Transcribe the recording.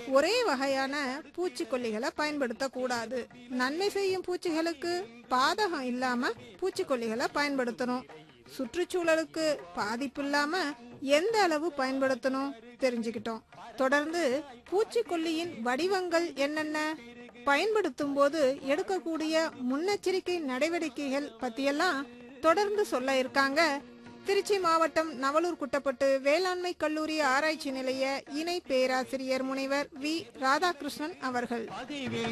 ஒரே வகையான பூச்சிக்கொல்லிகளை பயன்படுத்தக்கூடாது நன்மை செய்யும் பூச்சிகளுக்கு பாதகம் இல்லாம பூச்சிக்கொல்லிகளை பயன்படுத்தணும் சுற்றுச்சூழலுக்கு பாதிப்பு இல்லாம எந்த அளவு பயன்படுத்தணும் தெரிஞ்சுக்கிட்டோம் தொடர்ந்து பூச்சிக்கொல்லியின் வடிவங்கள் என்னென்ன பயன்படுத்தும் போது எடுக்கக்கூடிய முன்னெச்சரிக்கை நடவடிக்கைகள் பத்தியெல்லாம் தொடர்ந்து சொல்ல இருக்காங்க திருச்சி மாவட்டம் நவலூர் குட்டப்பட்டு வேளாண்மை கல்லூரி ஆராய்ச்சி நிலைய இணை பேராசிரியர் முனைவர் வி ராதாகிருஷ்ணன் அவர்கள் பகைவில்